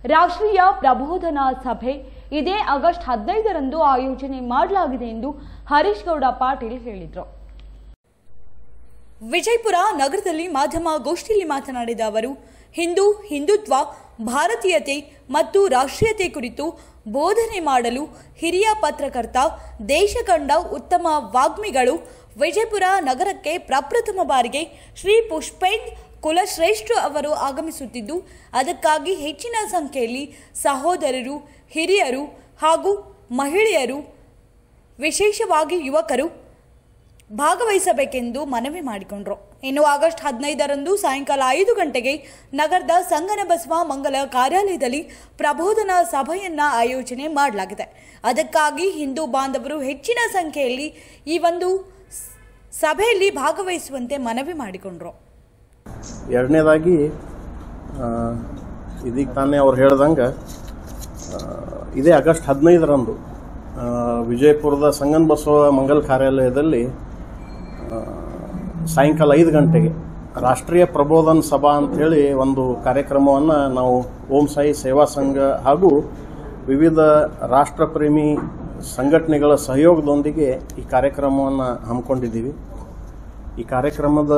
ರಾಷ್ಟ್ರೀಯ ಪ್ರಬೋಧನಾ ಸಭೆ ಇದೇ ಆಗಸ್ಟ್ ಹದಿನೈದರಂದು ಆಯೋಜನೆ ಮಾಡಲಾಗಿದೆ ಎಂದು ಹರೀಶ್ ಗೌಡ ಪಾಟೀಲ್ ಹೇಳಿದರು ವಿಜಯಪುರ ನಗರದಲ್ಲಿ ಮಾಧ್ಯಮ ಗೋಷ್ಠಿಯಲ್ಲಿ ಮಾತನಾಡಿದ ಅವರು ಹಿಂದೂ ಹಿಂದುತ್ವ ಭಾರತೀಯತೆ ಮತ್ತು ರಾಷ್ಟ್ರೀಯತೆ ಕುರಿತು ಬೋಧನೆ ಮಾಡಲು ಹಿರಿಯ ಪತ್ರಕರ್ತ ದೇಶ ಕಂಡ ಉತ್ತಮ ವಾಗ್ಮಿಗಳು ವಿಜಯಪುರ ನಗರಕ್ಕೆ ಪ್ರಪ್ರಥಮ ಬಾರಿಗೆ ಶ್ರೀ ಪುಷ್ಪೇಂದ್ ಕುಲಶ್ರೇಷ್ಠ ಅವರು ಆಗಮಿಸುತ್ತಿದ್ದು ಅದಕ್ಕಾಗಿ ಹೆಚ್ಚಿನ ಸಂಖ್ಯೆಯಲ್ಲಿ ಸಹೋದರರು ಹಿರಿಯರು ಹಾಗೂ ಮಹಿಳೆಯರು ವಿಶೇಷವಾಗಿ ಯುವಕರು ಭಾಗವಹಿಸಬೇಕೆಂದು ಮನವಿ ಮಾಡಿಕೊಂಡರು ಇನ್ನು ಆಗಸ್ಟ್ ಹದಿನೈದರಂದು ಸಾಯಂಕಾಲ ಐದು ಗಂಟೆಗೆ ನಗರದ ಸಂಗನಬಸವ ಮಂಗಲ ಕಾರ್ಯಾಲಯದಲ್ಲಿ ಪ್ರಬೋಧನಾ ಸಭೆಯನ್ನ ಆಯೋಜನೆ ಮಾಡಲಾಗಿದೆ ಅದಕ್ಕಾಗಿ ಹಿಂದೂ ಬಾಂಧವರು ಹೆಚ್ಚಿನ ಸಂಖ್ಯೆಯಲ್ಲಿ ಈ ಒಂದು ಸ್- ಸಭೆಯಲ್ಲಿ ಭಾಗವಹಿಸುವಂತೆ ಮನವಿ ಮಾಡಿಕೊಂಡರು ಎರಡನೇದಾಗಿ ಆ, ಇದೀಗ ತಾನೇ ಅವ್ರು ಹೇಳ್ದಂಗೆ ಆ, ಇದೇ ಆಗಸ್ಟ್ ಹದಿನೈದರಂದು ಆ, ವಿಜಯಪುರದ ಸಂಗನ್ ಬಸವ ಮಂಗಲ್ ಕಾರ್ಯಾಲಯದಲ್ಲಿ ಆ, ಸಾಯಂಕಾಲ ಐದು ಗಂಟೆಗೆ ರಾಷ್ಟ್ರೀಯ ಪ್ರಬೋಧನ್ ಸಭಾ ಅಂಥೇಳಿ ಒಂದು ಕಾರ್ಯಕ್ರಮವನ್ನು ನಾವು ಓಂ ಸಾಯಿ ಸೇವಾ ಸಂಘ ಹಾಗೂ ವಿವಿಧ ರಾಷ್ಟ್ರಪ್ರೇಮಿ ಸಂಘಟನೆಗಳ ಸಹಯೋಗದೊಂದಿಗೆ ಈ ಕಾರ್ಯಕ್ರಮವನ್ನು ಹಮ್ಮಿಕೊಂಡಿದ್ದೀವಿ ಈ ಕಾರ್ಯಕ್ರಮದ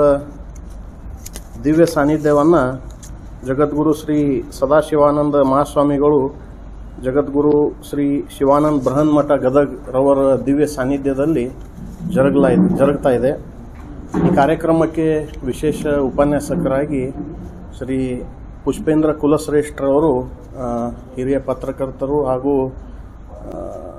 ದಿವ್ಯ ಸಾನ್ನಿಧ್ಯವನ್ನು ಜಗದ್ಗುರು ಶ್ರೀ ಸದಾಶಿವಾನಂದ ಮಹಾಸ್ವಾಮಿಗಳು ಜಗದ್ಗುರು ಶ್ರೀ ಶಿವಾನಂದ ಬೃಹನ್ಮಠ ಗದಗ್ ರವರ ದಿವ್ಯ ಸಾನ್ನಿಧ್ಯದಲ್ಲಿ ಜರುಗಲಾ ಜರುಗ್ತಾ ಇದೆ ಈ ಕಾರ್ಯಕ್ರಮಕ್ಕೆ ವಿಶೇಷ ಉಪನ್ಯಾಸಕರಾಗಿ ಶ್ರೀ ಪುಷ್ಪೇಂದ್ರ ಕುಲಶ್ರೇಷ್ಠರವರು ಆ, ಹಿರಿಯ ಪತ್ರಕರ್ತರು ಹಾಗೂ ಆ,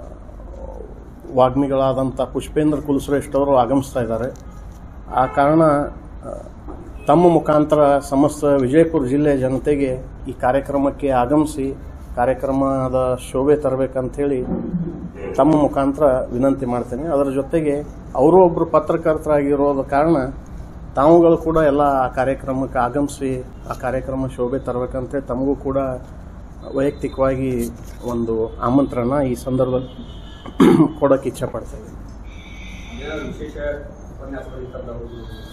ವಾಗ್ಮಿಗಳಾದಂಥ ಪುಷ್ಪೇಂದ್ರ ಕುಲಶ್ರೇಷ್ಠ ಅವರು ಆಗಮಿಸ್ತಾ ಇದ್ದಾರೆ ಆ ಕಾರಣ ಆ, ತಮ್ಮ ಮುಖಾಂತರ ಸಮಸ್ತ ವಿಜಯಪುರ ಜಿಲ್ಲೆಯ ಜನತೆಗೆ ಈ ಕಾರ್ಯಕ್ರಮಕ್ಕೆ ಆಗಮಿಸಿ ಕಾರ್ಯಕ್ರಮದ ಶೋಭೆ ತರಬೇಕಂಥೇಳಿ ತಮ್ಮ ಮುಖಾಂತರ ವಿನಂತಿ ಮಾಡ್ತೇನೆ ಅದರ ಜೊತೆಗೆ ಅವರು ಒಬ್ಬರು ಪತ್ರಕರ್ತರಾಗಿರೋದ ಕಾರಣ ತಾವುಗಳು ಕೂಡ ಎಲ್ಲ ಆ ಕಾರ್ಯಕ್ರಮಕ್ಕೆ ಆಗಮಿಸಿ ಆ ಕಾರ್ಯಕ್ರಮ ಶೋಭೆ ತರಬೇಕಂತೇಳಿ ತಮಗೂ ಕೂಡ ವೈಯಕ್ತಿಕವಾಗಿ ಒಂದು ಆಮಂತ್ರಣ ಈ ಸಂದರ್ಭದಲ್ಲಿ ಕೊಡೋಕೆ ಇಚ್ಛೆ ಪಡ್ತಾ ಇದ್ದೀನಿ ಏನಾದ್ರು ವಿಶೇಷ ಉಪನ್ಯಾಸಗಳು ಇತ್ತಂದ್ರೆ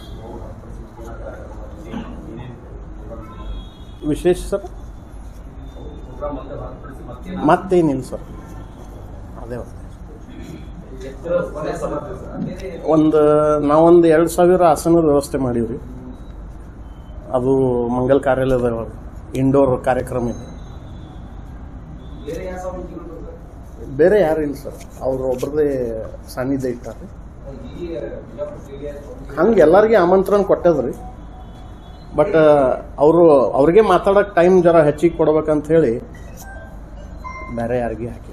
ವಿಶೇಷ ಸರ್ ಪ್ರೋಗ್ರಾಮ್ ಮತ್ತೆ ಹೊರತುಪಡಿಸಿ ಮತ್ತೇನಾದ್ರು ಮತ್ತೇನಿಲ್ಲ ಸರ್ ಅದೇ ಎಷ್ಟು ಉಪನ್ಯಾಸ ಬರ್ತದೆ ಸರ್ ಬೇರೆ ಒಂದು ನಾವೊಂದು ಎರಡು ಸಾವಿರ ಆಸನದ ವ್ಯವಸ್ಥೆ ಮಾಡೀವ್ರಿ ಅದು ಮಂಗಲ್ ಕಾರ್ಯಾಲಯದ ಇಂಡೋರ್ ಕಾರ್ಯಕ್ರಮ ಇದೆ ಬೇರೆ ಯಾವ ಸ್ವಾಮೀಜಿಗಳು ಬರ್ತಾರೆ? ಬೇರೆ ಯಾರು ಇಲ್ಲ ಸರ್ ಅವರು ಒಬ್ಬರದೇ ಸಾನ್ನಿಧ್ಯ ಇಟ್ಟಾರೆ ಈ ಬಿಜಾಪುರ ಜಿಲ್ಲೆಯ ಸ್ವಾಮೀಜಿ ಹಂಗೆ ಎಲ್ಲರಿಗೆ ಆಮಂತ್ರಣ ಕೊಟ್ಟದ್ರಿ ಬಟ್ ಅವರು ಅವ್ರಿಗೆ ಮಾತಾಡೋಕೆ ಟೈಮ್ ಜರ ಹೆಚ್ಚಿಗೆ ಕೊಡ್ಬೇಕಂತ ಹೇಳಿ ಬೇರೆ ಯಾರಿಗೆ ಹಾಕಿಲ್ಲ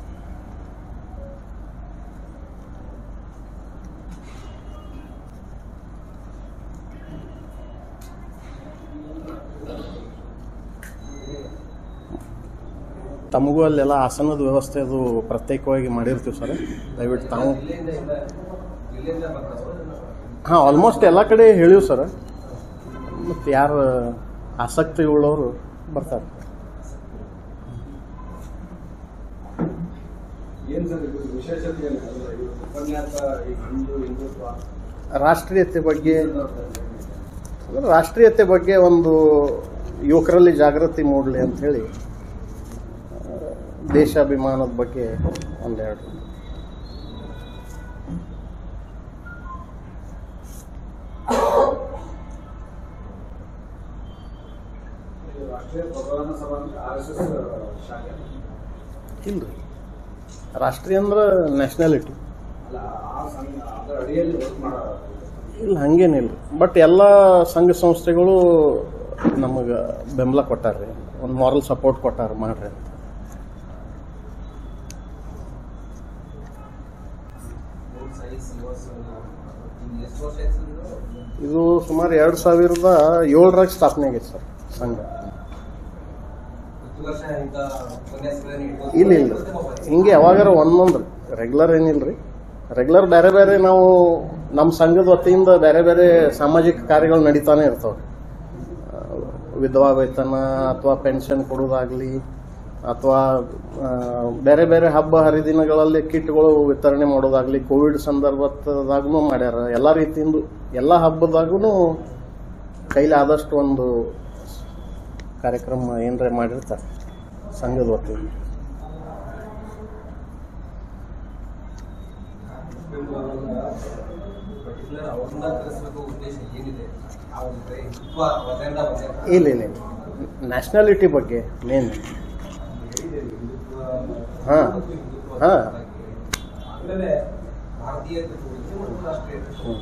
ತಮಗೂ ಅಲ್ಲೆಲ್ಲ ಆಸನದ ವ್ಯವಸ್ಥೆ ಅದು ಪ್ರತ್ಯೇಕವಾಗಿ ಮಾಡಿರ್ತೀವಿ ಸರ್ ದಯವಿಟ್ಟು ತಾವು ಇಲ್ಲಿಂದ ಇಲ್ಲ ಇಲ್ಲಿಂದ ಬರ್ತಾರೆ ಹಾಂ ಆಲ್ಮೋಸ್ಟ್ ಎಲ್ಲ ಕಡೆ ಹೇಳಿವ್ ಸರ್ ಮತ್ತು ಯಾರು ಆಸಕ್ತಿ ಉಳ್ಳವರು ಬರ್ತಾರೆ ಏನು ಸರ್ ಇದು ವಿಶೇಷತೆ ಏನು ಅಂದ್ರೆ ಇದು ಉಪನ್ಯಾಸ ಈ ಹಿಂದೂ ಹಿಂದುತ್ವ ರಾಷ್ಟ್ರೀಯತೆ ಬಗ್ಗೆ ಅಂದ್ರೆ ರಾಷ್ಟ್ರೀಯತೆ ಬಗ್ಗೆ ಒಂದು ಯುವಕರಲ್ಲಿ ಜಾಗೃತಿ ಮೂಡಲಿ ಅಂಥೇಳಿ ದೇಶಾಭಿಮಾನದ ಬಗ್ಗೆ ಒಂದೆರಡು ಇದು ರಾಷ್ಟ್ರೀಯ ಪ್ರಬೋಧನ ಸಭಾ ಅಂದ್ರೆ ಆರ್ ಎಸ್ ಎಸ್ ಶಾಖೆ ಇಲ್ರಿ ರಾಷ್ಟ್ರೀಯ ಅಂದ್ರೆ ನ್ಯಾಷನಾಲಿಟಿ ಅಲ್ಲ ಆ ಸಂಘ ಅದರ ಅಡಿಯಲ್ಲಿ ವರ್ಕ್ ಮಾಡೋ ಇಲ್ಲ ಹಂಗೇನಿಲ್ಲ ಬಟ್ ಎಲ್ಲ ಸಂಘ ಸಂಸ್ಥೆಗಳು ನಮಗೆ ಬೆಂಬಲ ಕೊಟ್ಟಾರ್ರಿ ಒಂದು ಮಾರಲ್ ಸಪೋರ್ಟ್ ಕೊಟ್ಟಾರ ಮಾಡ್ರಿ ಅಂತ ಸೈನ್ಸ್ ಎಷ್ಟು ವರ್ಷ ಆಯ್ತು ಸರ್ ಇದು? ಇದು ಸುಮಾರು ಎರಡು ಸಾವಿರದ ಏಳರಾಗ ಸ್ಥಾಪನೆ ಆಗೈತೆ ಸರ್ ಸಂಘ ಪ್ರತಿ ವರ್ಷ ಇಂಥ ಉಪನ್ಯಾಸಗಳನ್ನ ಇಟ್ಕೊಂಡು ಇಲ್ಲ ಇಲ್ಲ ಹಿಂಗೆ ಯಾವಾಗಾರ ಒಂದೊಂದು ರೆಗ್ಯುಲರ್ ಏನಿಲ್ರಿ ರೆಗ್ಯುಲರ್ ಬೇರೆ ಬೇರೆ ನಾವು ನಮ್ಮ ಸಂಘದ ವತಿಯಿಂದ ಬೇರೆ ಬೇರೆ ಸಾಮಾಜಿಕ ಕಾರ್ಯಗಳು ನಡೀತಾನೆ ಇರ್ತಾವೆ ಆ, ವಿಧವಾ ವೇತನ ಅಥವಾ ಪೆನ್ಷನ್ ಕೊಡೋದಾಗ್ಲಿ ಅಥವಾ ಆ, ಬೇರೆ ಬೇರೆ ಹಬ್ಬ ಹರಿದಿನಗಳಲ್ಲಿ ಕಿಟ್ಗಳು ವಿತರಣೆ ಮಾಡೋದಾಗ್ಲಿ ಕೋವಿಡ್ ಸಂದರ್ಭದಾಗೂ ಮಾಡ್ಯಾರ ಎಲ್ಲ ರೀತಿಯಿಂದ ಎಲ್ಲ ಹಬ್ಬದಾಗೂ ಕೈಲಿ ಆದಷ್ಟು ಒಂದು ಕಾರ್ಯಕ್ರಮ ಏನರ ಮಾಡಿರ್ತಾರೆ ಸಂಘದ ವತಿಯಿಂದ ಪರ್ಟಿಕ್ಯುಲರ್ ಅವ್ರನ್ನ ಕರೆಸಬೇಕು ಉದ್ದೇಶ ಏನಿದೆ ಆ ಒಂದು ಹಿಂದುತ್ವ ಅಜೆಂಡಾ ಬಗ್ಗೆ ಇಲ್ಲ ಇಲ್ಲ ನ್ಯಾಷನಾಲಿಟಿ ಬಗ್ಗೆ ಮೇನ್ ಹೇಳಿದೆ ಹಿಂದುತ್ವ ಹಾ. ಹಿಂದುತ್ವ ಹಾ. ಆಮೇಲೆ ಭಾರತೀಯತೆ ತೋರಿಸಿ ಮತ್ತು ರಾಷ್ಟ್ರೀಯತೆ ಹ್ಞೂ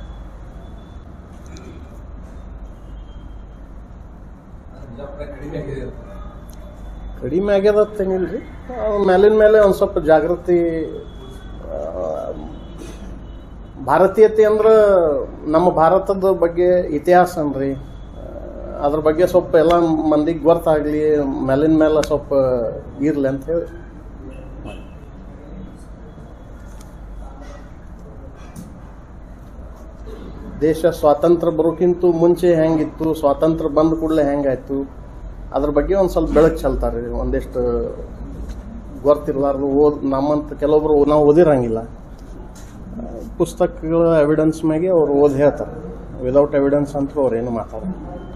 ಅದು ಬಿಜಾಪುರ ಕಡಿಮೆ ಆಗಿದೆ ಕಡಿಮೆ ಆಗ್ಯದತ್ತೇನಿಲ್ಲ ರೀ ಮೇಲಿನ ಮೇಲೆ ಒಂದು ಸ್ವಲ್ಪ ಜಾಗೃತಿ ಆ, ಭಾರತೀಯತೆ ಅಂದ್ರೆ ನಮ್ಮ ಭಾರತದ ಬಗ್ಗೆ ಇತಿಹಾಸ ಅನ್ರಿ ಆ, ಅದ್ರ ಬಗ್ಗೆ ಸ್ವಲ್ಪ ಎಲ್ಲ ಮಂದಿಗೆ ಗೊತ್ತಾಗಲಿ ಮೇಲಿನ ಮೇಲೆ ಸ್ವಲ್ಪ ಇರ್ಲಿ ಅಂತ ಹೇಳಿ ದೇಶ ಸ್ವಾತಂತ್ರ್ಯ ಬರೋಕ್ಕಿಂತ ಮುಂಚೆ ಹೆಂಗಿತ್ತು ಸ್ವಾತಂತ್ರ್ಯ ಬಂದ ಕೂಡಲೇ ಹೆಂಗಾಯ್ತು ಅದ್ರ ಬಗ್ಗೆ ಒಂದು ಸ್ವಲ್ಪ ಬೆಳಕು ಚೆಲ್ತಾರೆ ಒಂದಿಷ್ಟು ಗೊತ್ತಿರ್ಲಾರ್ದು ಓದ್ ನಮ್ಮಂತ ಕೆಲವೊಬ್ರು ನಾವು ಓದಿರಂಗಿಲ್ಲ ಆ, ಪುಸ್ತಕಗಳ ಎವಿಡೆನ್ಸ್ ಮ್ಯಾಗೆ ಅವ್ರು ಓದಿ ಹೇಳ್ತಾರೆ ವಿದೌಟ್ ಎವಿಡೆನ್ಸ್ ಅಂತೂ ಅವ್ರು ಏನು ಮಾತಾಡಲ್ಲ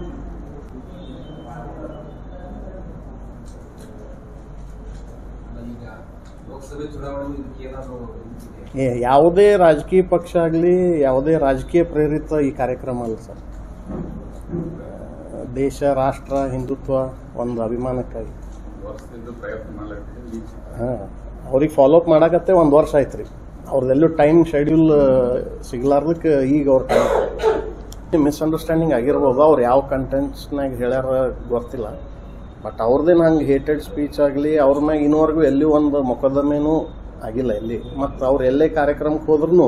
ಈಗ ಲೋಕಸಭೆ ಚುನಾವಣೆ ಇದಕ್ಕೆ ಏನಾದರೂ ಏ ಯಾವುದೇ ರಾಜಕೀಯ ಪಕ್ಷ ಆಗಲಿ ಯಾವುದೇ ರಾಜಕೀಯ ಪ್ರೇರಿತ ಈ ಕಾರ್ಯಕ್ರಮ ಅಲ್ಲ ಸರ್ ದೇಶ ರಾಷ್ಟ್ರ ಹಿಂದುತ್ವ ಒಂದು ಅಭಿಮಾನಕ್ಕಾಗಿ ವರ್ಷದಿಂದ ಪ್ರಯತ್ನ ಮಾಡ್ಲತ್ತೀವಿ ಹಾಂ ಅವ್ರಿಗೆ ಫಾಲೋಅಪ್ ಮಾಡಾಕತ್ತೆ ಒಂದು ವರ್ಷ ಆಯ್ತು ರೀ ಅವ್ರದ್ದೆಲ್ಲೂ ಟೈಮ್ ಶೆಡ್ಯೂಲ್ ಸಿಗ್ಲಾರ್ದಕ್ಕೆ ಈಗ ಅವ್ರ ಟೈಮ್ ಮಿಸ್ಅಂಡರ್ಸ್ಟ್ಯಾಂಡಿಂಗ್ ಆಗಿರ್ಬೋದು ಅವ್ರು ಯಾವ ಕಂಟೆಂಟ್ಸ್ನಾಗ ಹೇಳ್ಯಾರ ಗೊತ್ತಿಲ್ಲ ಬಟ್ ಅವ್ರದ್ದೇನು ಹಂಗೆ ಹೇಟೆಡ್ ಸ್ಪೀಚ್ ಆಗಲಿ ಅವ್ರ ಮ್ಯಾಗ ಇನ್ನೂವರೆಗೂ ಎಲ್ಲಿ ಒಂದು ಮೊಕದ್ದಮೇನೂ ಆಗಿಲ್ಲ ಎಲ್ಲಿ ಮತ್ತು ಅವ್ರು ಎಲ್ಲೇ ಕಾರ್ಯಕ್ರಮಕ್ಕೆ ಹೋದ್ರೂ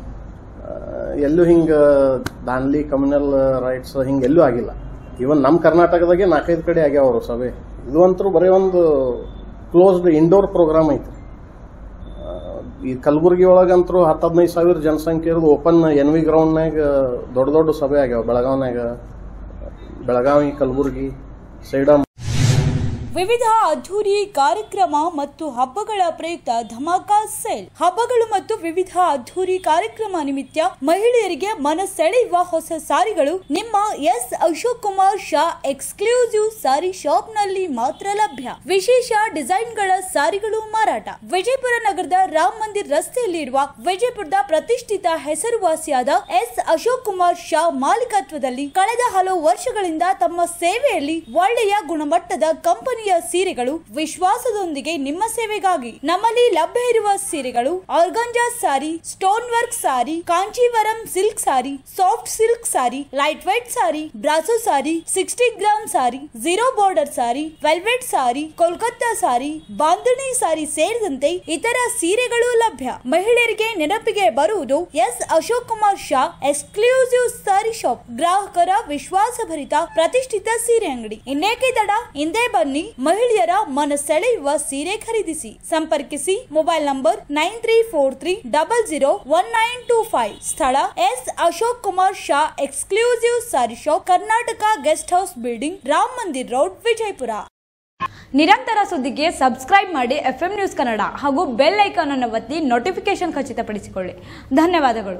ಎಲ್ಲೂ ಹಿಂಗೆ ದಾಂಡ್ಲಿ ಕಮ್ಯುನಲ್ ರೈಟ್ಸ್ ಹಿಂಗೆ ಎಲ್ಲೂ ಆಗಿಲ್ಲ ಈವನ್ ನಮ್ಮ ಕರ್ನಾಟಕದಾಗೆ ನಾಲ್ಕೈದು ಕಡೆ ಆಗ್ಯಾವ ಅವರು ಸಭೆ ಇದು ಅಂತೂ ಬರೀ ಒಂದು ಕ್ಲೋಸ್ಡ್ ಇಂಡೋರ್ ಪ್ರೋಗ್ರಾಮ್ ಐತಿ ಆ, ಈ ಕಲಬುರಗಿ ಒಳಗಂತೂ ಹತ್ತು ಹದಿನೈದು ಸಾವಿರ ಜನಸಂಖ್ಯೆ ಇರೋದು ಓಪನ್ ಎನ್ ವಿ ಗ್ರೌಂಡ್ನಾಗ ದೊಡ್ಡ ದೊಡ್ಡ ಸಭೆ ಆಗ್ಯಾವ ಬೆಳಗಾವ್ನಾಗ ಬೆಳಗಾವಿ ಕಲಬುರಗಿ ಸೈಡಮ್ ವಿವಿಧ ಅದ್ಧೂರಿ ಕಾರ್ಯಕ್ರಮ ಮತ್ತು ಹಬ್ಬಗಳ ಪ್ರಯುಕ್ತ ಧಮಾಕಾ ಸೇಲ್ ಹಬ್ಬಗಳು ಮತ್ತು ವಿವಿಧ ಅದ್ಧೂರಿ ಕಾರ್ಯಕ್ರಮ ನಿಮಿತ್ತ ಮಹಿಳೆಯರಿಗೆ ಮನ ಸೆಳೆಯುವ ಹೊಸ ಸಾರಿಗಳು ನಿಮ್ಮ S Ashok Kumar Shah exclusive sari shop ನಲ್ಲಿ ಮಾತ್ರ ಲಭ್ಯ ವಿಶೇಷ ಡಿಸೈನ್ ಗಳ ಸಾರಿಗಳು ಮಾರಾಟ ವಿಜಯಪುರ ನಗರದ ರಾಮ್ ಮಂದಿರ್ ರಸ್ತೆಯಲ್ಲಿರುವ ವಿಜಯಪುರದ ಪ್ರತಿಷ್ಠಿತ ಹೆಸರುವಾಸಿಯಾದ ಎಸ್ ಅಶೋಕ್ ಕುಮಾರ್ ಶಾ ಮಾಲೀಕತ್ವದಲ್ಲಿ ಕಳೆದ ಹಲವು ವರ್ಷಗಳಿಂದ ತಮ್ಮ ಸೇವೆಯಲ್ಲಿ ಒಳ್ಳೆಯ ಗುಣಮಟ್ಟದ ಕಂಪನಿಯ ಸೀರೆಗಳು ವಿಶ್ವಾಸದೊಂದಿಗೆ ನಿಮ್ಮ ಸೇವೆಗಾಗಿ ನಮ್ಮಲ್ಲಿ ಲಭ್ಯ ಇರುವ ಸೀರೆಗಳು organza sari stone work sari Kanchivaram silk sari soft silk sari light white sari brasso sari sixty gram sari zero border sari velvet sari Kolkata sari bandhani sari ಸೇರಿದಂತೆ ಇತರ ಸೀರೆಗಳು ಲಭ್ಯ ಮಹಿಳೆಯರಿಗೆ ನೆನಪಿಗೆ ಬರುವುದು S Ashok Kumar Shah exclusive sari shop ಗ್ರಾಹಕರ ವಿಶ್ವಾಸಭರಿತ ಪ್ರತಿಷ್ಠಿತ ಸೀರೆ ಅಂಗಡಿ ಇನ್ನೇಕೆ ತಡ ಹಿಂದೆ ಬನ್ನಿ ಮಹಿಳೆಯರ ಮನ ಸೆಳೆಯುವ ಸೀರೆ ಖರೀದಿಸಿ ಸಂಪರ್ಕಿಸಿ mobile number nine three four three double zero one nine two five ಸ್ಥಳ S Ashok Kumar Shah exclusive sari shop Karnataka guest house building Ram Mandir road Vijayapura ನಿರಂತರ ಸುದ್ದಿಗೆ ಸಬ್ಸ್ಕ್ರೈಬ್ ಮಾಡಿ ಎಫ್ ನ್ಯೂಸ್ ಕನ್ನಡ ಹಾಗೂ ಬೆಲ್ ಐಕಾನ್ ಅನ್ನು ಒತ್ತಿ ನೋಟಿಫಿಕೇಶನ್ ಖಚಿತಪಡಿಸಿಕೊಳ್ಳಿ ಧನ್ಯವಾದಗಳು